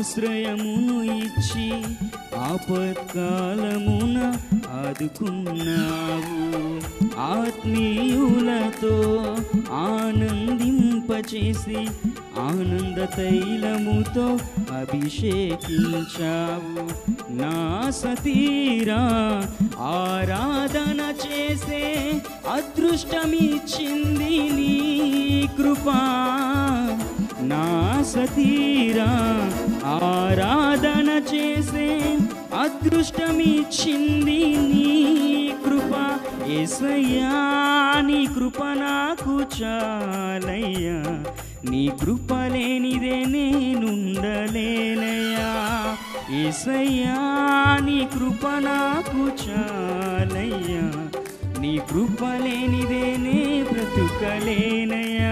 ఆశ్రయమును ఇచ్చి ఆపత్కాలమున ఆదుకున్నావు ఆత్మీయులతో ఆనందింపచేసి ఆనంద తైలముతో అభిషేకించావు నా సతీరా ఆరాధన చేసే అదృష్టమిచ్చింది నీ కృపా నా సతీరా ఆరాధన చేసే అదృష్టమిచ్చింది నీ కృప ఏసయ్యా నీ కృప నాకు చాలయ్యా నీ కృప లేనిదే నేనుండలేనయ్యా ఏసయ్యా నీ కృప నాకు చాలయ్యా నీ కృప లేనిదే నే బ్రతుకలేనయ్యా